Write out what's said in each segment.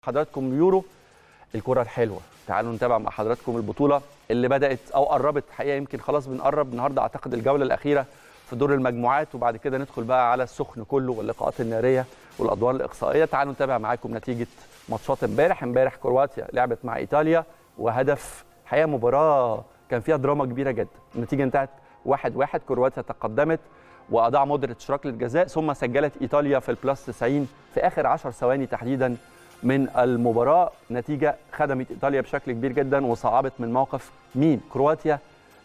حضراتكم اليورو الكره الحلوه تعالوا نتابع مع حضراتكم البطوله اللي بدات او قربت حقيقه يمكن خلاص بنقرب النهارده اعتقد الجوله الاخيره في دور المجموعات وبعد كده ندخل بقى على السخن كله واللقاءات الناريه والادوار الاقصائيه تعالوا نتابع معاكم نتيجه ماتشات امبارح امبارح كرواتيا لعبت مع ايطاليا وهدف حقيقه مباراه كان فيها دراما كبيره جدا النتيجه انتهت واحد واحد كرواتيا تقدمت واضاع مودريتش ركله جزاء ثم سجلت ايطاليا في البلس 90 في اخر 10 ثواني تحديدا من المباراه نتيجه خدمت ايطاليا بشكل كبير جدا وصعبت من موقف مين كرواتيا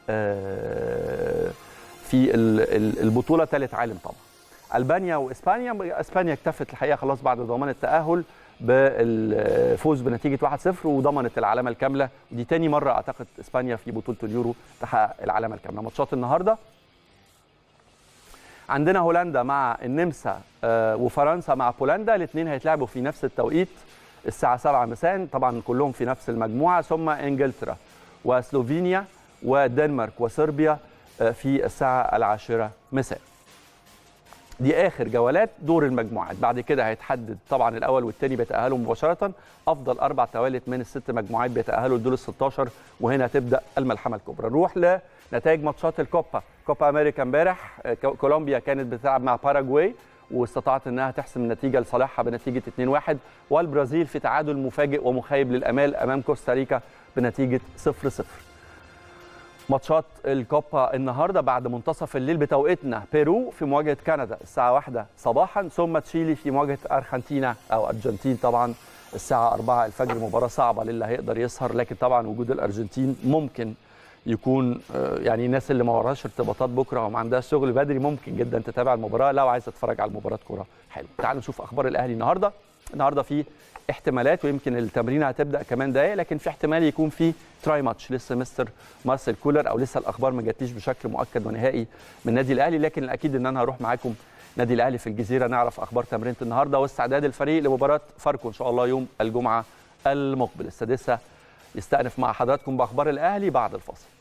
في البطوله ثالث عالم طبعا البانيا واسبانيا اسبانيا اكتفت الحقيقه خلاص بعد ضمان التاهل بالفوز بنتيجه 1-0 وضمنت العلامه الكامله ودي تاني مره اعتقد اسبانيا في بطوله اليورو تحقق العلامه الكامله ماتشات النهارده عندنا هولندا مع النمسا وفرنسا مع بولندا الاثنين هيتلعبوا في نفس التوقيت الساعه 7 مساء طبعا كلهم في نفس المجموعه ثم انجلترا وسلوفينيا ودنمارك وصربيا في الساعه العاشره مساء دي اخر جولات دور المجموعات بعد كده هيتحدد طبعا الاول والثاني بيتاهلوا مباشره افضل اربع توالت من الست مجموعات بيتاهلوا لدور ال 16 وهنا تبدا الملحمه الكبرى نروح لنتائج ماتشات الكوبا كوبا امريكا امبارح كولومبيا كانت بتلعب مع باراجواي واستطاعت انها تحسم النتيجه لصالحها بنتيجه 2-1 والبرازيل في تعادل مفاجئ ومخيب للامال امام كوستاريكا بنتيجه 0-0 ماتشات الكوبا النهارده بعد منتصف الليل بتوقيتنا بيرو في مواجهه كندا الساعه 1 صباحا ثم تشيلي في مواجهه ارجنتينا او ارجنتين طبعا الساعه 4 الفجر مباراه صعبه للي هيقدر يسهر لكن طبعا وجود الارجنتين ممكن يكون يعني الناس اللي ما وراهاش ارتباطات بكره وما عندهاش شغل بدري ممكن جدا تتابع المباراه لو عايز تتفرج على مباراه كوره حلو تعالوا نشوف اخبار الاهلي النهارده النهارده في احتمالات ويمكن التمرين هتبدا كمان دقايق لكن في احتمال يكون في تراي ماتش لسه مستر مارسيل كولر او لسه الاخبار ما جاتليش بشكل مؤكد ونهائي من النادي الاهلي لكن الاكيد ان انا هروح معاكم نادي الاهلي في الجزيره نعرف اخبار تمرينه النهارده واستعداد الفريق لمباراه فاركو ان شاء الله يوم الجمعه المقبل السادسه يستأنف مع حضراتكم باخبار الاهلي بعد الفاصل